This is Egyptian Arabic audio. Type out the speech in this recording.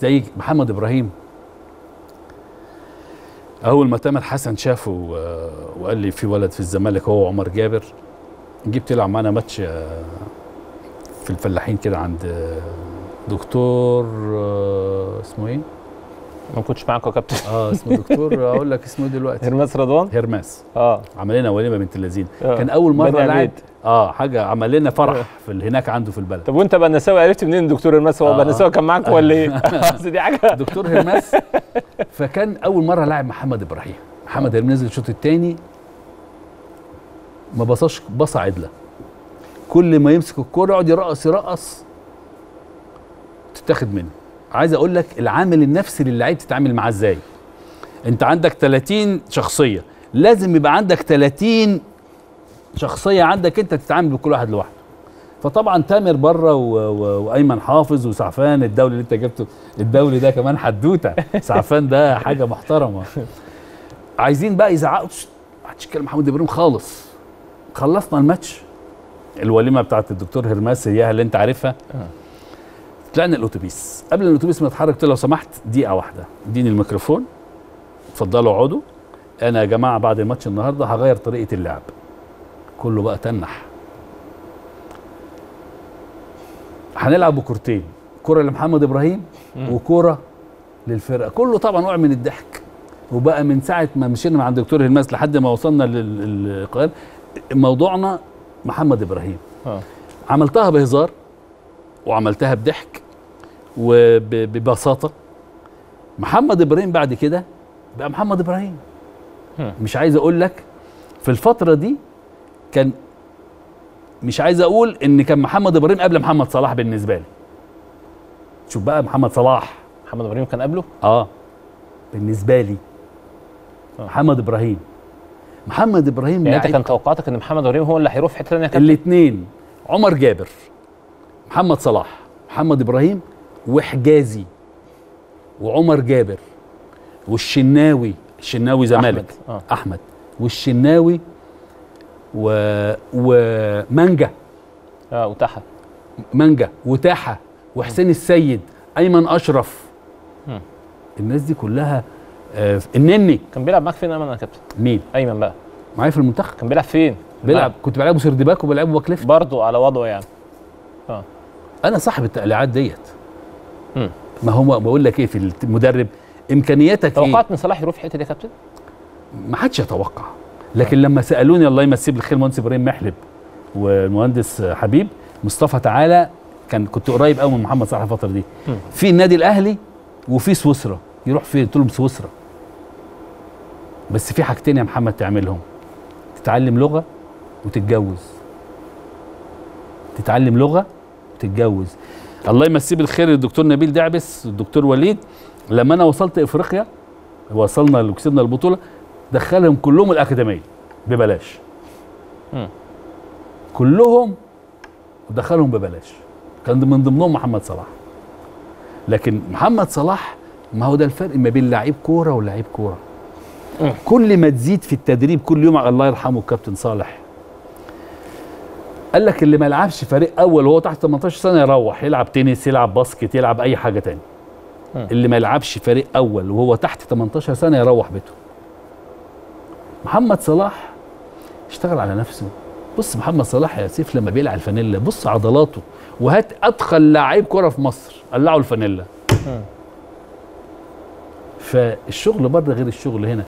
زي محمد ابراهيم اول ما تامر حسن شافه و- وقال لي في ولد في الزمالك هو عمر جابر جبت يلعب معانا ماتش آه، في الفلاحين كده عند آه، دكتور آه، اسمه ايه؟ ما كنتش معاكم يا كابتن اه اسمه دكتور اقول لك اسمه إيه دلوقتي هرماس رضوان هرماس اه عمل لنا وليمه بنت اللذين آه. كان اول مره بني لاعب عبيد. اه حاجه عمل لنا آه. فرح في ال- هناك عنده في البلد طب وانت بنساوي عرفت منين الدكتور هرماس هو آه. بنساوي كان معاكم ولا ايه؟ أصل دي حاجه دكتور هرماس فكان اول مره لاعب محمد ابراهيم محمد هرماس نزل الشوط الثاني ما بصاش بصه عدله كل ما يمسك الكوره يقعد يرقص يرقص تتاخد منه عايز اقول لك العامل النفسي للعيب تتعامل معاه ازاي انت عندك 30 شخصيه لازم يبقى عندك 30 شخصيه عندك انت تتعامل بكل واحد لوحده فطبعا تامر بره و... و... وايمن حافظ وسعفان الدولي اللي انت جبته الدولي ده كمان حدوته سعفان ده حاجه محترمه عايزين بقى يزعقوا "شت، ما حدش يتكلم محمد ابراهيم خالص خلصنا الماتش الوليمه بتاعت الدكتور هرماس اياها اللي انت عارفها آه. طلعنا الاتوبيس قبل الاتوبيس ما يتحرك قلت له لو سمحت دقيقه واحده اديني الميكروفون اتفضلوا اقعدوا انا يا جماعه بعد الماتش النهارده هغير طريقه اللعب كله بقى تنح هنلعب بكورتين كرة لمحمد ابراهيم مم. وكرة للفرقه كله طبعا وقع من الضحك وبقى من ساعه ما مشينا مع الدكتور هرماس لحد ما وصلنا للقرار موضوعنا محمد ابراهيم اه عملتها بهزار وعملتها بضحك وببساطه محمد ابراهيم بعد كده بقى محمد ابراهيم هم. مش عايز اقول لك في الفتره دي كان مش عايز اقول ان كان محمد ابراهيم قبل محمد صلاح بالنسبه لي شوف بقى محمد صلاح محمد ابراهيم كان قبله اه بالنسبه لي آه. محمد ابراهيم محمد ابراهيم يعني انت لاعب كان توقعاتك ان محمد ابراهيم هو اللي هيروح في حته ثانيه يا كابتن الاثنين عمر جابر محمد صلاح محمد ابراهيم وحجازي وعمر جابر والشناوي الشناوي زمالك أحمد. اه احمد والشناوي و... ومانجا اه وتحت مانجا وتاحه وحسين السيد ايمن اشرف مم. الناس دي كلها آه النني كان بيلعب معاك فين ايمن يا كابتن مين ايمن بقى معايا في المنتخب كان بيلعب فين بيلعب كنت بلعبه سردباك وبلعبه باك ليفت برضه على وضعه يعني انا صاحب التقليعات ديت مم. ما هو بقول لك ايه في المدرب امكانياتك ايه توقعت ان صلاح يروح في الحته دي يا كابتن ما حدش يتوقع لكن لما سالوني الله يمسيه بالخير المهندس ابراهيم محلب والمهندس حبيب مصطفى تعالى كان كنت قريب قوي من محمد صلاح الفتره دي مم. في النادي الاهلي وفي سويسرا يروح فين قلت لهم سويسرا بس في حاجتين يا محمد تعملهم تتعلم لغه وتتجوز تتعلم لغه وتتجوز الله يمسيه بالخير الدكتور نبيل دعبس والدكتور وليد لما انا وصلت افريقيا وصلنا وكسبنا البطوله دخلهم كلهم الاكاديميه ببلاش مم. كلهم ودخلهم ببلاش كان من ضمنهم محمد صلاح لكن محمد صلاح ما هو ده الفرق ما بين لعيب كوره ولعيب كوره مم. كل ما تزيد في التدريب كل يوم الله يرحمه الكابتن صالح قال لك اللي ما يلعبش فريق اول وهو تحت 18 سنه يروح يلعب تنس يلعب باسكت يلعب اي حاجه تاني مم. اللي ما يلعبش فريق اول وهو تحت 18 سنه يروح بيته محمد صلاح اشتغل على نفسه بص محمد صلاح يا سيف لما بيلعب الفانيلا بص عضلاته وهات ادخل لعيب كره في مصر قلعوا الفانيلا مم. فالشغل بره غير الشغل هنا